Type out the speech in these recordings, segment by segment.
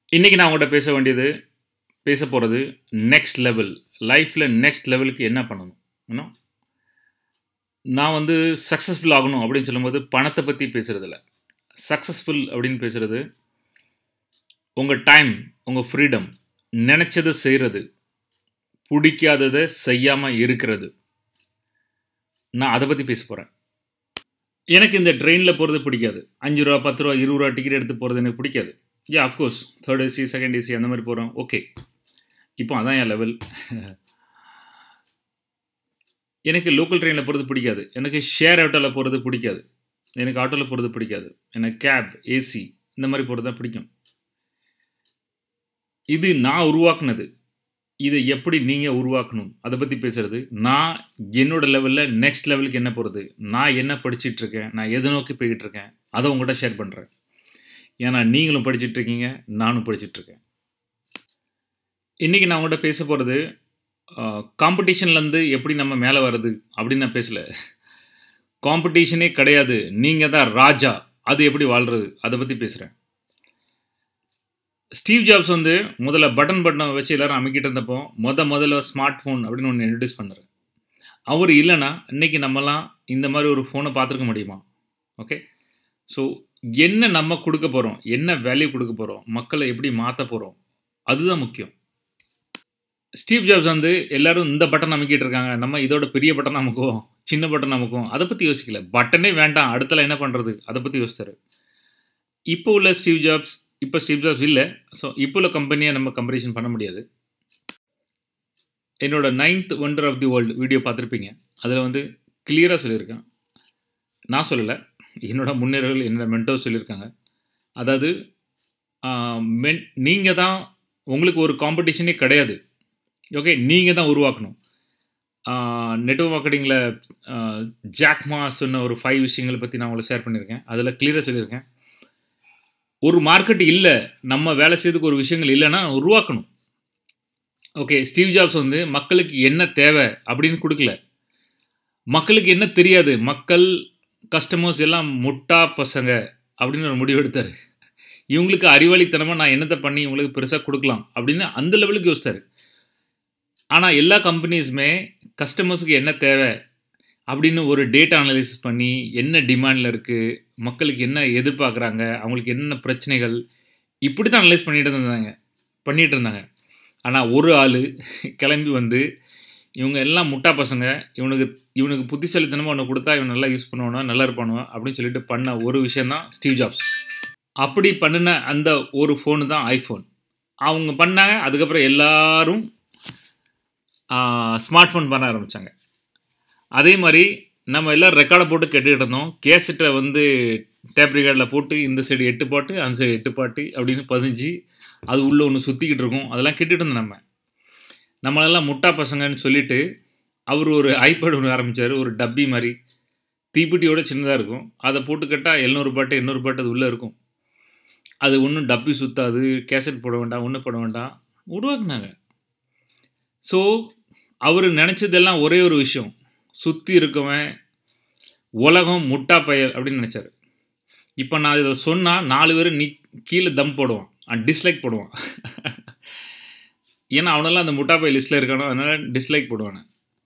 இன்னைக்கு நான் உங்கள்கிட்ட பேச வேண்டியது பேச போகிறது நெக்ஸ்ட் லெவல் லைஃப்பில் நெக்ஸ்ட் லெவலுக்கு என்ன பண்ணணும் ஏன்னா நான் வந்து சக்ஸஸ்ஃபுல் ஆகணும் அப்படின்னு சொல்லும்போது பணத்தை பற்றி பேசுகிறதில்ல சக்ஸஸ்ஃபுல் அப்படின்னு பேசுகிறது உங்கள் டைம் உங்கள் ஃப்ரீடம் நினச்சதை செய்கிறது பிடிக்காததை செய்யாமல் இருக்கிறது நான் அதை பற்றி பேச போகிறேன் எனக்கு இந்த ட்ரெயினில் போகிறது பிடிக்காது அஞ்சு ரூபா பத்து ரூபா இருபது ரூபா டிக்கெட் எடுத்து போகிறது எனக்கு பிடிக்காது yeah of course third AC second AC அந்த மாதிரி போகிறோம் ஓகே இப்போ அதான் என் லெவல் எனக்கு லோக்கல் ட்ரெயினில் போகிறது பிடிக்காது எனக்கு ஷேர் ஆட்டோவில் போகிறது பிடிக்காது எனக்கு ஆட்டோவில் போகிறது பிடிக்காது எனக்கு கேப் ஏசி இந்த மாதிரி போகிறது தான் பிடிக்கும் இது நான் உருவாக்குனது இதை எப்படி நீங்கள் உருவாக்கணும் அதை பற்றி பேசுகிறது நான் என்னோட லெவலில் நெக்ஸ்ட் லெவலுக்கு என்ன போகிறது நான் என்ன படிச்சுட்டு இருக்கேன் நான் எதை நோக்கி போய்கிட்டு இருக்கேன் அதை உங்கள்கிட்ட ஷேர் பண்ணுறேன் ஏன்னா நீங்களும் படிச்சுட்டு இருக்கீங்க நானும் படிச்சுட்டு இருக்கேன் இன்றைக்கி நான் உங்கள்கிட்ட பேச போகிறது காம்படிஷன்லேருந்து எப்படி நம்ம மேலே வர்றது அப்படின்னு நான் பேசலை காம்படிஷனே கிடையாது நீங்கள் தான் ராஜா அது எப்படி வாழ்கிறது அதை பற்றி பேசுகிறேன் ஸ்டீவ் ஜாப்ஸ் வந்து முதல்ல பட்டன் பட்டனை வச்சு எல்லாரும் அமைக்கிட்டு இருந்தப்போ முத முதல்ல ஸ்மார்ட் ஃபோன் அப்படின்னு ஒன்று இன்ட்ரடியூஸ் பண்ணுறாரு அவர் இல்லைன்னா இன்றைக்கி நம்மலாம் இந்த மாதிரி ஒரு ஃபோனை பார்த்துருக்க முடியுமா ஓகே ஸோ என்ன நம்ம கொடுக்க போகிறோம் என்ன வேல்யூ கொடுக்க போகிறோம் மக்களை எப்படி மாற்ற போகிறோம் அதுதான் முக்கியம் ஸ்டீவ் ஜாப்ஸ் வந்து எல்லாரும் இந்த பட்டன் அமைக்கிட்டு இருக்காங்க நம்ம இதோட பெரிய பட்டன் அமுக்குவோம் சின்ன பட்டன் அமுக்குவோம் அதை பற்றி யோசிக்கல பட்டனே வேண்டாம் அடுத்தல என்ன பண்ணுறது அதை பற்றி யோசிச்சாரு இப்போ உள்ள ஸ்டீவ் ஜாப்ஸ் இப்போ ஸ்டீவ் ஜாப்ஸ் இல்லை ஸோ இப்போ உள்ள கம்பெனியை நம்ம கம்பேரிசன் பண்ண முடியாது என்னோட ninth wonder of the world video பார்த்துருப்பீங்க அதில் வந்து கிளியராக சொல்லியிருக்கேன் நான் சொல்லலை என்னோட முன்னேறர்கள் என்னோட மென்டோர் சொல்லியிருக்காங்க அதாவது மென் நீங்கள் தான் உங்களுக்கு ஒரு காம்படிஷனே கிடையாது ஓகே நீங்கள் தான் உருவாக்கணும் நெட்ஒர்க் மார்க்கெட்டிங்கில் ஜாக்மா சொன்ன ஒரு ஃபைவ் விஷயங்களை பற்றி நான் உங்களுக்கு ஷேர் பண்ணியிருக்கேன் அதில் கிளியராக சொல்லியிருக்கேன் ஒரு மார்க்கெட் இல்லை நம்ம வேலை செய்யறதுக்கு ஒரு விஷயங்கள் இல்லைன்னா உருவாக்கணும் ஓகே ஸ்டீவ் ஜாப்ஸ் வந்து மக்களுக்கு என்ன தேவை அப்படின்னு கொடுக்கல மக்களுக்கு என்ன தெரியாது மக்கள் கஸ்டமர்ஸ் எல்லாம் முட்டா பசங்க அப்படின்னு ஒரு முடிவு எடுத்தார் இவங்களுக்கு அறிவாளித்தனமாக நான் என்னத்தை பண்ணி இவங்களுக்கு பெருசாக கொடுக்கலாம் அப்படின்னு அந்த லெவலுக்கு யோசித்தார் ஆனால் எல்லா கம்பெனிஸுமே கஸ்டமர்ஸுக்கு என்ன தேவை அப்படின்னு ஒரு டேட்டா அனலைசிஸ் பண்ணி என்ன டிமாண்டில் இருக்குது மக்களுக்கு என்ன எதிர்பார்க்குறாங்க அவங்களுக்கு என்னென்ன பிரச்சனைகள் இப்படி தான் அனலைஸ் பண்ணிட்டு இருந்தாங்க பண்ணிகிட்டு இருந்தாங்க ஆனால் ஒரு ஆள் கிளம்பி வந்து இவங்க எல்லாம் முட்டா பசங்க இவனுக்கு இவனுக்கு புத்திசாலித்தனமாக ஒன்று கொடுத்தா இவன் நல்லா யூஸ் பண்ணுவானோ நல்லா இருப்பானோ அப்படின்னு சொல்லிட்டு பண்ண ஒரு விஷயந்தான் ஸ்டீவ் ஜாப்ஸ் அப்படி பண்ணின அந்த ஒரு ஃபோனு தான் ஐஃபோன் அவங்க பண்ணாங்க அதுக்கப்புறம் எல்லாரும் ஸ்மார்ட் ஃபோன் பண்ண ஆரம்பித்தாங்க அதே மாதிரி நம்ம எல்லோரும் ரெக்கார்டை போட்டு கேட்டுக்கிட்டு இருந்தோம் கேசட்டை வந்து டேப் ரெக்கார்டில் போட்டு இந்த சைடு எட்டு பாட்டு அந்த சைடு எட்டு பாட்டு அப்படின்னு பதிஞ்சு அது உள்ளே ஒன்று சுற்றிக்கிட்டு இருக்கும் அதெல்லாம் கேட்டுட்டு இருந்தோம் நம்ம நம்மளெல்லாம் முட்டா பசங்கன்னு சொல்லிட்டு அவர் ஒரு ஐபேட் ஒன்று ஆரம்பித்தார் ஒரு டப்பி மாதிரி தீப்பெட்டியோட சின்னதாக இருக்கும் அதை போட்டு கேட்டால் எழுநூறு பாட்டு எண்ணூறு பாட்டு அது உள்ளே இருக்கும் அது ஒன்றும் டப்பி சுற்றாது கேசட் போட வேண்டாம் ஒன்றும் போட வேண்டாம் உருவாக்குனாங்க ஸோ அவர் நினச்சதெல்லாம் ஒரே ஒரு விஷயம் சுற்றி இருக்கவன் உலகம் முட்டா பயல் அப்படின்னு நினச்சார் இப்போ நான் இதை சொன்னால் நாலு பேர் நீ கீழே தம் போடுவான் டிஸ்லைக் போடுவான் ஏன்னா அவனெல்லாம் அந்த முட்டா பையல் லிஸ்ட்டில் இருக்கானோ அதனால் டிஸ்லைக் போடுவானே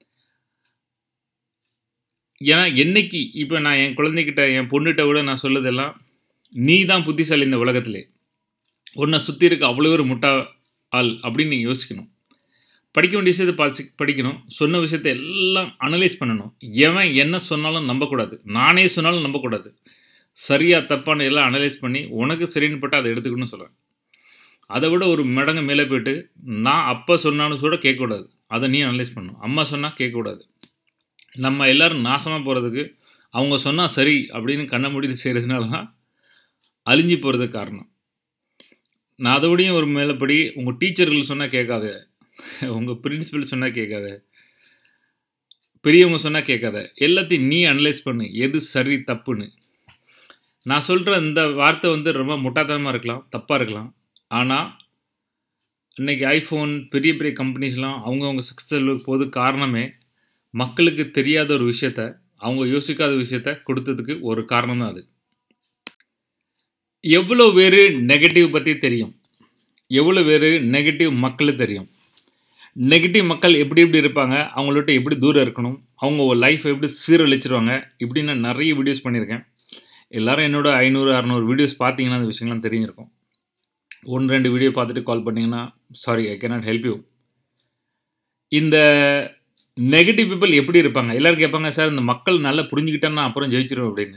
ஏன்னா என்னைக்கு இப்போ நான் என் குழந்தைகிட்ட என் பொண்ணுகிட்ட விட நான் சொல்லதெல்லாம் நீ தான் புத்திசாலி இந்த உலகத்திலே உன்னை சுற்றி இருக்க அவ்வளோ ஒரு முட்டா ஆள் அப்படின்னு நீங்கள் யோசிக்கணும் படிக்க வேண்டிய விஷயத்தை படிச்சு படிக்கணும் சொன்ன விஷயத்த எல்லாம் அனலைஸ் பண்ணணும் எவன் என்ன சொன்னாலும் நம்பக்கூடாது நானே சொன்னாலும் நம்பக்கூடாது சரியாக தப்பான எல்லாம் அனலைஸ் பண்ணி உனக்கு சரின்னு பட்டு அதை எடுத்துக்கணும்னு சொல்லுவேன் அதை விட ஒரு மடங்கு மேலே போயிட்டு நான் அப்போ சொன்னாலும் கூட கேட்கக்கூடாது அதை நீ அனலைஸ் பண்ணணும் அம்மா சொன்னால் கேட்கக்கூடாது நம்ம எல்லோரும் நாசமாக போகிறதுக்கு அவங்க சொன்னால் சரி அப்படின்னு கண்ண முடிவு செய்கிறதுனால தான் அழிஞ்சு போகிறதுக்கு காரணம் நான் அதோடையும் ஒரு மேலப்படி உங்கள் டீச்சர்கள் சொன்னால் கேட்காத உங்கள் பிரின்சிபல் சொன்னால் கேட்காத பெரியவங்க சொன்னால் கேட்காத எல்லாத்தையும் நீ அனலைஸ் பண்ணு எது சரி தப்புன்னு நான் சொல்கிற இந்த வார்த்தை வந்து ரொம்ப முட்டாத்தனமாக இருக்கலாம் தப்பாக இருக்கலாம் ஆனால் இன்றைக்கி ஐஃபோன் பெரிய பெரிய கம்பெனிஸ்லாம் அவங்கவுங்க சக்ஸஸ்ஃபுல் போது காரணமே மக்களுக்கு தெரியாத ஒரு விஷயத்த அவங்க யோசிக்காத விஷயத்த கொடுத்ததுக்கு ஒரு காரணம் தான் அது எவ்வளோ பேர் நெகட்டிவ் பற்றி தெரியும் எவ்வளோ பேர் நெகட்டிவ் மக்கள் தெரியும் நெகட்டிவ் மக்கள் எப்படி எப்படி இருப்பாங்க அவங்கள்ட்ட எப்படி தூரம் இருக்கணும் அவங்க லைஃப் எப்படி சீரழிச்சிருவாங்க இப்படி நான் நிறைய வீடியோஸ் பண்ணியிருக்கேன் எல்லாரும் என்னோட ஐநூறு அறநூறு வீடியோஸ் பார்த்தீங்கன்னா அந்த விஷயங்கள்லாம் தெரிஞ்சிருக்கும் ஒன்று ரெண்டு வீடியோ பார்த்துட்டு கால் பண்ணிங்கன்னா sorry I cannot help you இந்த நெகட்டிவ் பீப்புள் எப்படி இருப்பாங்க எல்லோரும் கேட்பாங்க சார் இந்த மக்கள் நல்லா புரிஞ்சுக்கிட்டேன்னா அப்புறம் ஜெயிச்சிரும் அப்படின்னு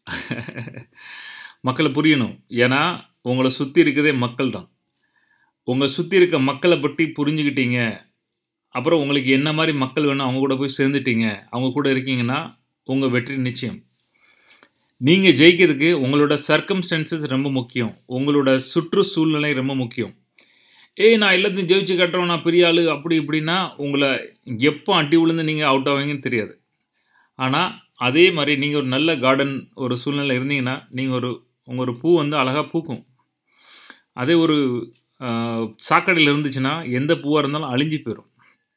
மக்களை புரியணும் ஏன்னா உங்களை சுற்றி இருக்கிறதே மக்கள் தான் உங்களை சுற்றி இருக்க மக்களை பற்றி புரிஞ்சுக்கிட்டீங்க அப்புறம் உங்களுக்கு என்ன மாதிரி மக்கள் வேணும் அவங்க கூட போய் சேர்ந்துட்டீங்க அவங்க கூட இருக்கீங்கன்னா உங்கள் வெற்றி நிச்சயம் நீங்கள் ஜெயிக்கிறதுக்கு உங்களோட சர்க்கம்ஸ்டன்சஸ் ரொம்ப முக்கியம் உங்களோட சுற்றுச்சூழ்நிலை ரொம்ப முக்கியம் ஏய் நான் எல்லாத்தையும் ஜெயிச்சு கட்டுறோம் நான் பெரிய ஆள் அப்படி இப்படின்னா உங்களை எப்போ அட்டி விழுந்து நீங்கள் அவுட் ஆவீங்கன்னு தெரியாது ஆனால் அதே மாதிரி நீங்கள் ஒரு நல்ல கார்டன் ஒரு சூழ்நிலை இருந்தீங்கன்னா நீங்கள் ஒரு உங்கள் ஒரு பூ வந்து அழகாக பூக்கும் அதே ஒரு சாக்கடையில் இருந்துச்சுன்னா எந்த பூவாக இருந்தாலும் அழிஞ்சு போயிடும்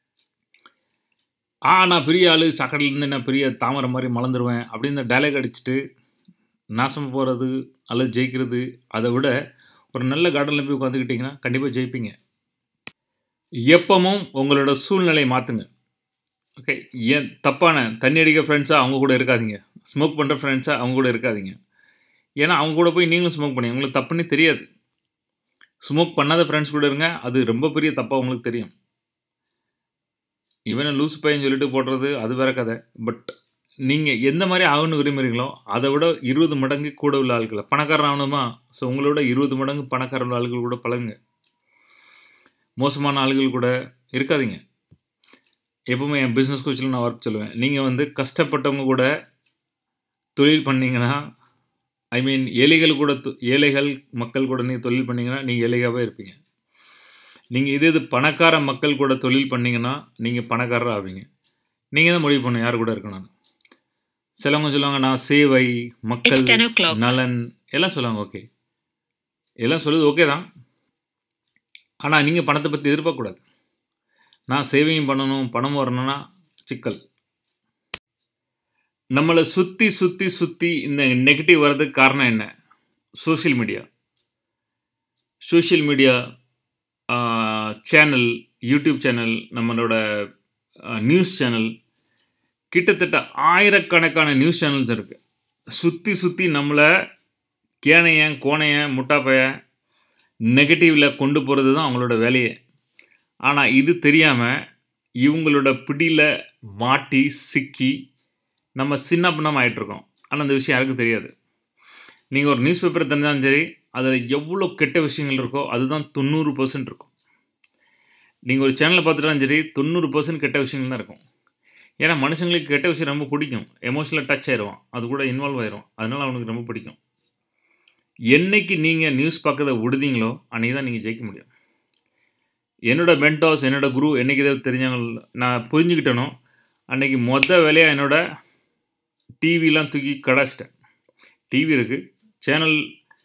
ஆ நான் பெரிய ஆள் சாக்கடையிலேருந்து நான் பெரிய தாமரை மாதிரி மலர்ந்துருவேன் அப்படின்னு டைலாக் அடிச்சுட்டு நாசம் போகிறது அல்லது ஜெயிக்கிறது அதை விட ஒரு நல்ல கார்டனில் போய் உட்காந்துக்கிட்டிங்கன்னா கண்டிப்பாக ஜெயிப்பீங்க எப்பவும் உங்களோட சூழ்நிலையை மாற்றுங்க ஓகே ஏன் தப்பான தண்ணி அடிக்க ஃப்ரெண்ட்ஸாக அவங்க கூட இருக்காதீங்க ஸ்மோக் பண்ணுற ஃப்ரெண்ட்ஸாக அவங்க கூட இருக்காதீங்க ஏன்னா அவங்க கூட போய் நீங்களும் ஸ்மோக் பண்ணி உங்களுக்கு தப்புன்னு தெரியாது ஸ்மோக் பண்ணாத ஃப்ரெண்ட்ஸ் கூட இருங்க அது ரொம்ப பெரிய தப்பாக உங்களுக்கு தெரியும் இவனை லூஸ் பையன் சொல்லிட்டு போடுறது அது வேற கதை பட் நீங்கள் எந்த மாதிரி ஆகணும்னு விரும்புகிறீங்களோ அதை விட இருபது மடங்கு கூட உள்ள ஆட்களை பணக்காரன் ஆகணுமா ஸோ உங்களோட இருபது மடங்கு பணக்கார உள்ள ஆளுகள் கூட பழகுங்க மோசமான ஆளுகள் கூட இருக்காதீங்க எப்பவுமே என் பிஸ்னஸ் கோச்சில் நான் வார்த்தை சொல்லுவேன் நீங்கள் வந்து கஷ்டப்பட்டவங்க கூட தொழில் பண்ணிங்கன்னா ஐ மீன் ஏழைகள் கூட ஏழைகள் மக்கள் கூட நீங்கள் தொழில் பண்ணிங்கன்னா நீங்கள் ஏழையாகவே இருப்பீங்க நீங்கள் இதே இது பணக்கார மக்கள் கூட தொழில் பண்ணிங்கன்னா நீங்கள் பணக்காரராக ஆவீங்க நீங்கள் தான் முடிவு பண்ணணும் யார் கூட இருக்கணும்னு சிலவங்க சொல்லுவாங்க நான் சேவை மக்கள் நலன் எல்லாம் சொல்லுவாங்க ஓகே எல்லாம் சொல்லுது ஓகே தான் ஆனால் நீங்கள் பணத்தை பற்றி எதிர்பார்க்கக்கூடாது நான் சேவையும் பண்ணணும் பணம் வரணும்னா சிக்கல் நம்மளை சுற்றி சுற்றி சுற்றி இந்த நெகட்டிவ் வர்றதுக்கு காரணம் என்ன social media social media channel YouTube channel நம்மளோட நியூஸ் சேனல் கிட்டத்தட்ட ஆயிரக்கணக்கான நியூஸ் சேனல்ஸ் இருக்குது சுற்றி சுற்றி நம்மளை கேனையன் கோணையன் முட்டாப்பைய நெகட்டிவில் கொண்டு போகிறது தான் அவங்களோட வேலையே ஆனால் இது தெரியாமல் இவங்களோட பிடியில் மாட்டி சிக்கி நம்ம சின்ன பின்னம் ஆகிட்டுருக்கோம் ஆனால் அந்த விஷயம் யாருக்கும் தெரியாது நீங்கள் ஒரு நியூஸ் பேப்பரை தெரிஞ்சாலும் சரி அதில் எவ்வளோ கெட்ட விஷயங்கள் இருக்கோ அதுதான் தொண்ணூறு பர்சன்ட் இருக்கும் நீங்கள் ஒரு சேனலை பார்த்துட்டாலும் சரி தொண்ணூறு பர்சன்ட் கெட்ட விஷயங்கள் தான் இருக்கும் ஏன்னா மனுஷங்களுக்கு கெட்ட விஷயம் ரொம்ப பிடிக்கும் எமோஷனலாக டச் ஆயிடுவான் அது கூட இன்வால்வ் ஆயிரும் அதனால் அவனுக்கு ரொம்ப பிடிக்கும் என்னைக்கு நீங்கள் நியூஸ் பார்க்கறத விடுதீங்களோ அன்றைக்கி தான் நீங்கள் ஜெயிக்க முடியும் என்னோட மென்டாஸ் என்னோட குரு என்றைக்கு இதை தெரிஞ்சவங்க நான் புரிஞ்சுக்கிட்டேனோ அன்றைக்கி மொத வேலையாக என்னோட டிவிலாம் தூக்கி கடாச்சிட்டேன் டிவி இருக்குது சேனல்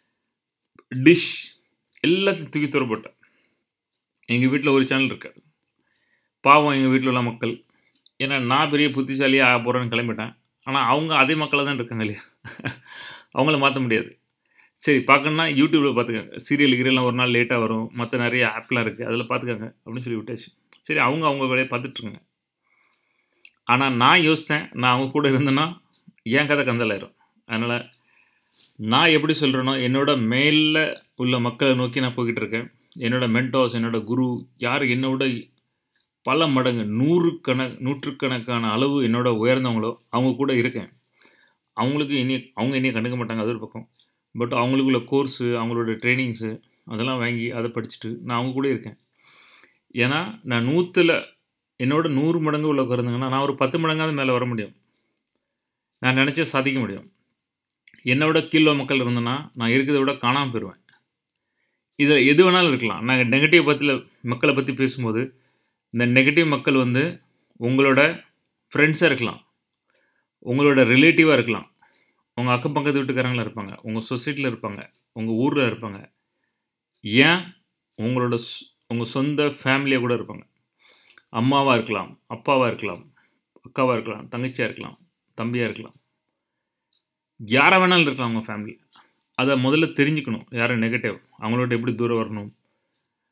டிஷ் எல்லாத்தையும் தூக்கி தூரப்பட்டேன் எங்கள் வீட்டில் ஒரு சேனல் இருக்காது பாவம் எங்கள் வீட்டில் உள்ள மக்கள் ஏன்னா நான் பெரிய புத்திசாலியாக ஆக போகிறேன்னு கிளம்பிட்டேன் ஆனால் அவங்க அதே மக்களாக தான் இருக்காங்க இல்லையா அவங்கள மாற்ற முடியாது சரி பார்க்கணுன்னா யூடியூப்பில் பார்த்துக்கோங்க சீரியல் கீரியல்லாம் ஒரு நாள் லேட்டாக வரும் மற்ற நிறைய ஆப்லாம் இருக்குது அதில் பார்த்துக்கோங்க அப்படின்னு சொல்லி விட்டாச்சு சரி அவங்க அவங்க வேலையை பார்த்துட்ருங்க ஆனால் நான் யோசித்தேன் நான் அவங்க கூட இருந்தேன்னா என் கதை கந்தலாயிரும் அதனால் நான் எப்படி சொல்கிறேனோ என்னோட மேலில் உள்ள மக்களை நோக்கி நான் போய்கிட்டு இருக்கேன் என்னோடய மென்டாஸ் என்னோடய குரு யார் என்னோட பல மடங்கு நூறு கண நூற்றுக்கணக்கான அளவு என்னோட உயர்ந்தவங்களோ அவங்க கூட இருக்கேன் அவங்களுக்கு இனி அவங்க என்னையை கண்டுக்க மாட்டாங்க அது ஒரு பக்கம் பட் அவங்களுக்குள்ள கோர்ஸு அவங்களோட ட்ரைனிங்ஸு அதெல்லாம் வாங்கி அதை படிச்சுட்டு நான் அவங்க கூட இருக்கேன் ஏன்னா நான் நூற்றில் என்னோட நூறு மடங்கு உள்ள குறைந்தாங்கன்னா நான் ஒரு பத்து மடங்காவது மேலே வர முடியும் நான் நினச்சே சாதிக்க முடியும் என்னோட கீழே மக்கள் இருந்தேன்னா நான் இருக்கிறத விட காணாமல் போயிடுவேன் இதில் எது வேணாலும் இருக்கலாம் நாங்கள் நெகட்டிவ் பற்றியில் மக்களை பற்றி பேசும்போது இந்த நெகட்டிவ் மக்கள் வந்து உங்களோட ஃப்ரெண்ட்ஸாக இருக்கலாம் உங்களோட ரிலேட்டிவாக இருக்கலாம் உங்கள் அக்கம் பக்கத்து வீட்டுக்காரங்களாக இருப்பாங்க உங்கள் சொசைட்டியில் இருப்பாங்க உங்கள் ஊரில் இருப்பாங்க ஏன் உங்களோட உங்கள் சொந்த ஃபேமிலியாக கூட இருப்பாங்க அம்மாவாக இருக்கலாம் அப்பாவாக இருக்கலாம் அக்காவாக இருக்கலாம் தங்கச்சியாக இருக்கலாம் தம்பியாக இருக்கலாம் யாரை வேணாலும் இருக்கலாம் உங்கள் ஃபேமிலி அதை முதல்ல தெரிஞ்சுக்கணும் யாரும் நெகட்டிவ் அவங்களோட எப்படி தூரம் வரணும்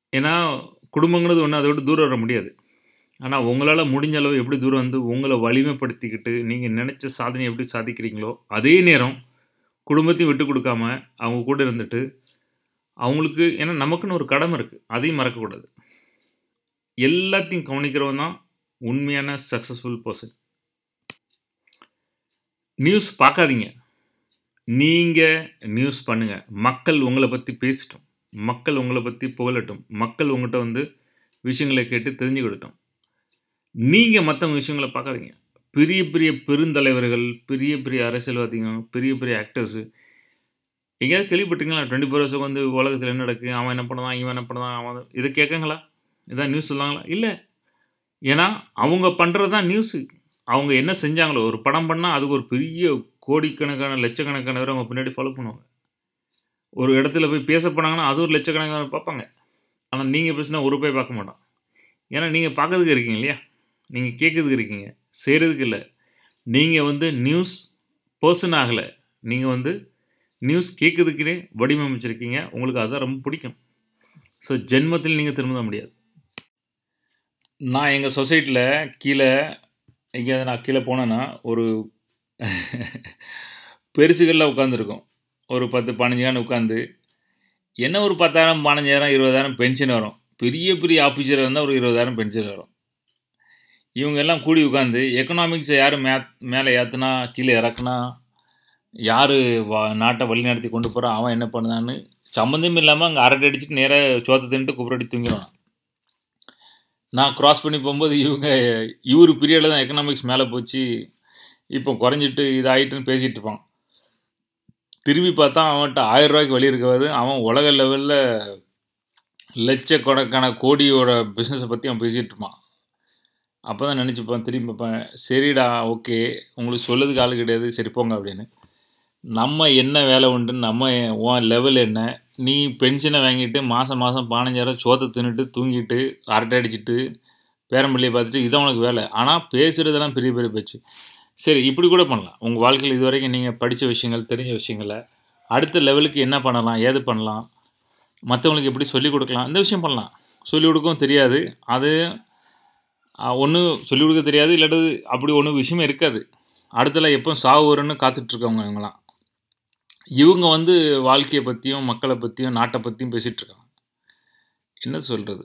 ஏன்னா குடும்பங்கிறது ஒன்று அதை விட்டு தூரம் வர முடியாது ஆனால் உங்களால் முடிஞ்ச அளவு எப்படி தூரம் வந்து உங்களை வலிமைப்படுத்திக்கிட்டு நீங்கள் நினச்ச சாதனை எப்படி சாதிக்கிறீங்களோ அதே நேரம் குடும்பத்தையும் விட்டு கொடுக்காம அவங்க கூட இருந்துட்டு அவங்களுக்கு ஏன்னா நமக்குன்னு ஒரு கடமை இருக்குது அதையும் மறக்கக்கூடாது எல்லாத்தையும் கவனிக்கிறவன் தான் உண்மையான சக்ஸஸ்ஃபுல் பர்சன் நியூஸ் பார்க்காதீங்க நீங்கள் நியூஸ் பண்ணுங்கள் மக்கள் உங்களை பற்றி பேசிட்டோம் மக்கள் உங்களை பற்றி புகழட்டும் மக்கள் உங்கள்கிட்ட வந்து விஷயங்களை கேட்டு தெரிஞ்சுக்கிடட்டும் நீங்கள் மற்றவங்க விஷயங்களை பார்க்காதீங்க பெரிய பெரிய பெருந்தலைவர்கள் பெரிய பெரிய அரசியல்வாதிங்க பெரிய பெரிய ஆக்டர்ஸு எங்கேயாவது கேள்விப்பட்டீங்களா டுவெண்ட்டி ஃபோர் ஹவர்ஸுக்கு வந்து உலகத்தில் என்ன நடக்கு அவன் என்ன பண்ணதான் இவன் என்ன பண்ணதான் அவன் இதை கேட்கங்களா இதான் நியூஸ் சொல்லாங்களா இல்லை ஏன்னா அவங்க பண்ணுறது தான் நியூஸு அவங்க என்ன செஞ்சாங்களோ ஒரு படம் பண்ணால் அதுக்கு ஒரு பெரிய கோடிக்கணக்கான லட்சக்கணக்கான பேர் அவங்க பின்னாடி ஃபாலோ பண்ணுவாங்க ஒரு இடத்துல போய் பேச போனாங்கன்னா அது ஒரு லட்சக்கணக்கான பார்ப்பாங்க ஆனால் நீங்கள் பேசினா ஒரு ரூபாய் பார்க்க மாட்டோம் ஏன்னா நீங்கள் பார்க்கறதுக்கு இருக்கீங்க இல்லையா நீங்கள் கேட்கறதுக்கு இருக்கீங்க செய்கிறதுக்கு இல்லை நீங்கள் வந்து நியூஸ் பர்சன் ஆகலை நீங்கள் வந்து நியூஸ் கேட்கறதுக்குனே வடிவமைச்சிருக்கீங்க உங்களுக்கு அதுதான் ரொம்ப பிடிக்கும் ஸோ ஜென்மத்தில் நீங்கள் திரும்ப முடியாது நான் எங்கள் சொசைட்டியில் கீழே எங்கேயாவது நான் கீழே போனேன்னா ஒரு பெருசுகளில் உட்காந்துருக்கோம் ஒரு பத்து பதினஞ்சாயிரம் உட்காந்து என்ன ஒரு பத்தாயிரம் பதினஞ்சாயிரம் இருபதாயிரம் பென்ஷன் வரும் பெரிய பெரிய ஆஃபீஸராக இருந்தால் ஒரு இருபதாயிரம் பென்ஷன் வரும் இவங்க எல்லாம் கூடி உட்காந்து எக்கனாமிக்ஸை யார் மே மேலே ஏற்றுனா கீழே இறக்குனா யார் வா நாட்டை வழி நடத்தி கொண்டு போகிறான் அவன் என்ன பண்ணுதான்னு சம்மந்தம் இல்லாமல் அங்கே அரட்டை அடிச்சுட்டு நேராக சோத்தை தின்ட்டு குப்புரடி தூங்கிடுவான் நான் க்ராஸ் பண்ணி போகும்போது இவங்க இவர் பீரியடில் தான் எக்கனாமிக்ஸ் மேலே போச்சு இப்போ குறைஞ்சிட்டு இதாகிட்டுன்னு பேசிகிட்டு இருப்பான் திரும்பி பார்த்தா அவன்கிட்ட ஆயிரம் ரூபாய்க்கு வழி இருக்காது அவன் உலக லெவலில் லட்சக்கணக்கான கோடியோட பிஸ்னஸை பற்றி அவன் பேசிகிட்டு இருப்பான் அப்போ தான் நினச்சிப்பான் திரும்பி பார்ப்பேன் சரிடா ஓகே உங்களுக்கு சொல்லதுக்கு ஆள் கிடையாது சரி போங்க அப்படின்னு நம்ம என்ன வேலை உண்டுன்னு நம்ம உன் லெவல் என்ன நீ பென்ஷனை வாங்கிட்டு மாதம் மாதம் பதினஞ்சாயிரம் சோத்தை தின்னுட்டு தூங்கிட்டு அரட்டை அடிச்சிட்டு பேரம்பிள்ளையை பார்த்துட்டு இதான் உனக்கு வேலை ஆனால் பேசுகிறதெல்லாம் பெரிய பெரிய பேச்சு சரி இப்படி கூட பண்ணலாம் உங்கள் வாழ்க்கையில் இது வரைக்கும் நீங்கள் படித்த விஷயங்கள் தெரிஞ்ச விஷயங்களை அடுத்த லெவலுக்கு என்ன பண்ணலாம் ஏது பண்ணலாம் மற்றவங்களுக்கு எப்படி சொல்லிக் கொடுக்கலாம் இந்த விஷயம் பண்ணலாம் சொல்லிக் கொடுக்கவும் தெரியாது அது ஒன்று சொல்லிக் கொடுக்க தெரியாது இல்லாட்டி அப்படி ஒன்றும் விஷயமே இருக்காது அடுத்தல எப்போ சாவு வரும்னு காத்துட்ருக்கவங்க இவங்களாம் இவங்க வந்து வாழ்க்கையை பற்றியும் மக்களை பற்றியும் நாட்டை பற்றியும் பேசிகிட்டு இருக்காங்க என்ன சொல்கிறது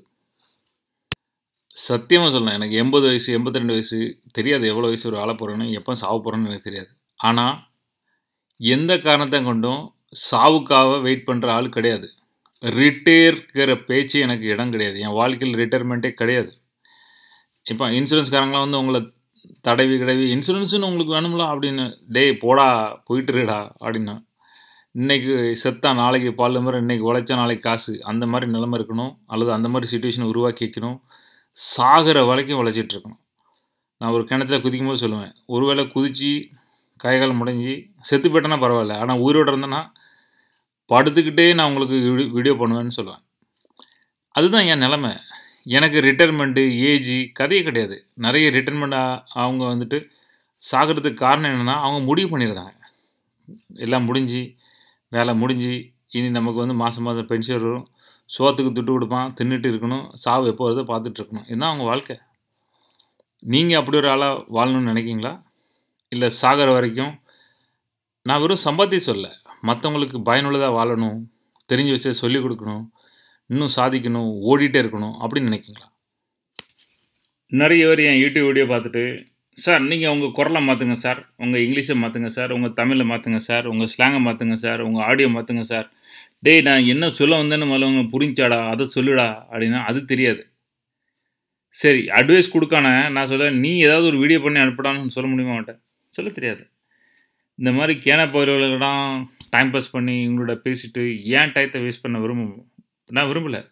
சத்தியமாக சொல்லலாம் எனக்கு எண்பது வயசு எண்பத்தி ரெண்டு வயசு தெரியாது எவ்வளோ வயசு ஒரு ஆள போகிறேன்னு எப்போ சாவ போகிறேன்னு எனக்கு தெரியாது ஆனால் எந்த காரணத்தை கொண்டும் சாவுக்காக வெயிட் பண்ணுற ஆள் கிடையாது ரிட்டையர்கிற பேச்சு எனக்கு இடம் கிடையாது என் வாழ்க்கையில் ரிட்டையர்மெண்ட்டே கிடையாது இப்போ இன்சூரன்ஸ்காரங்களாம் வந்து உங்களை தடவி கிடவி இன்சூரன்ஸுன்னு உங்களுக்கு வேணும்ல அப்படின்னு டேய் போடா போயிட்டுருடா அப்படின்னா இன்றைக்கி செத்தா நாளைக்கு பால் மாதிரி இன்றைக்கி உழைச்சா நாளைக்கு காசு அந்த மாதிரி நிலைமை இருக்கணும் அல்லது அந்த மாதிரி சுச்சுவேஷனை உருவாக்கி வைக்கணும் சாகிற வரைக்கும் உழைச்சிட்டு இருக்கணும் நான் ஒரு கிணத்துல குதிக்கும் போது சொல்லுவேன் ஒருவேளை குதித்து கைகால் முடைஞ்சி செத்து போயிட்டேன்னா பரவாயில்ல ஆனால் உயிரோடு இருந்தேன்னா படுத்துக்கிட்டே நான் உங்களுக்கு வீடியோ பண்ணுவேன்னு சொல்லுவேன் அதுதான் என் நிலமை எனக்கு ரிட்டைர்மெண்ட்டு ஏஜி கதையே கிடையாது நிறைய ரிட்டைர்மெண்ட் அவங்க வந்துட்டு சாகிறதுக்கு காரணம் என்னென்னா அவங்க முடிவு பண்ணியிருந்தாங்க எல்லாம் முடிஞ்சு வேலை முடிஞ்சு இனி நமக்கு வந்து மாதம் மாதம் பென்ஷன் வரும் சோத்துக்கு துட்டு கொடுப்பான் தின்னுட்டு இருக்கணும் சாவு எப்போ வருதோ பார்த்துட்டு இருக்கணும் இதுதான் அவங்க வாழ்க்கை நீங்கள் அப்படி ஒரு ஆளாக வாழணும்னு நினைக்கிங்களா இல்லை சாகிற வரைக்கும் நான் வெறும் சம்பாத்தி சொல்ல மற்றவங்களுக்கு பயனுள்ளதாக வாழணும் தெரிஞ்ச விஷயம் சொல்லிக் கொடுக்கணும் இன்னும் சாதிக்கணும் ஓடிட்டே இருக்கணும் அப்படின்னு நினைக்கிங்களா நிறைய பேர் என் யூடியூப் வீடியோ பார்த்துட்டு சார் நீங்கள் உங்கள் குரலை மாற்றுங்க சார் உங்கள் இங்கிலீஷை மாற்றுங்க சார் உங்கள் தமிழை மாற்றுங்க சார் உங்கள் ஸ்லாங்கை மாற்றுங்க சார் உங்கள் ஆடியோ மாற்றுங்க சார் டேய் நான் என்ன சொல்ல வந்தேன்னு முதல்ல புரிஞ்சாடா அதை சொல்லுடா அப்படின்னா அது தெரியாது சரி அட்வைஸ் கொடுக்கான நான் சொல்ல நீ ஏதாவது ஒரு வீடியோ பண்ணி அனுப்படான்னு சொல்ல முடியுமா மாட்டேன் சொல்ல தெரியாது இந்த மாதிரி கேன பயிர்களெல்லாம் டைம் பாஸ் பண்ணி இவங்களோட பேசிட்டு ஏன் டயத்தை வேஸ்ட் பண்ண விரும்ப நான் விரும்பலை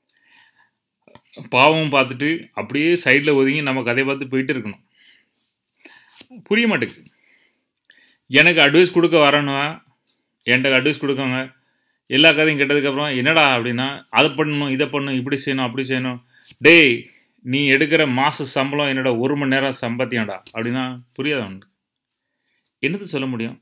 பாவம் பார்த்துட்டு அப்படியே சைடில் ஒதுங்கி நம்ம கதையை பார்த்து போயிட்டு இருக்கணும் புரிய மாட்டேங்குது எனக்கு அட்வைஸ் கொடுக்க வரணும் என்கிட்ட அட்வைஸ் கொடுக்காங்க எல்லா கதையும் கேட்டதுக்கப்புறம் என்னடா அப்படின்னா அதை பண்ணணும் இதை பண்ணணும் இப்படி செய்யணும் அப்படி செய்யணும் டேய் நீ எடுக்கிற மாத சம்பளம் என்னோட ஒரு மணி நேரம் சம்பாத்தியம்டா அப்படின்னா புரியாத அவனுக்கு என்னது சொல்ல முடியும்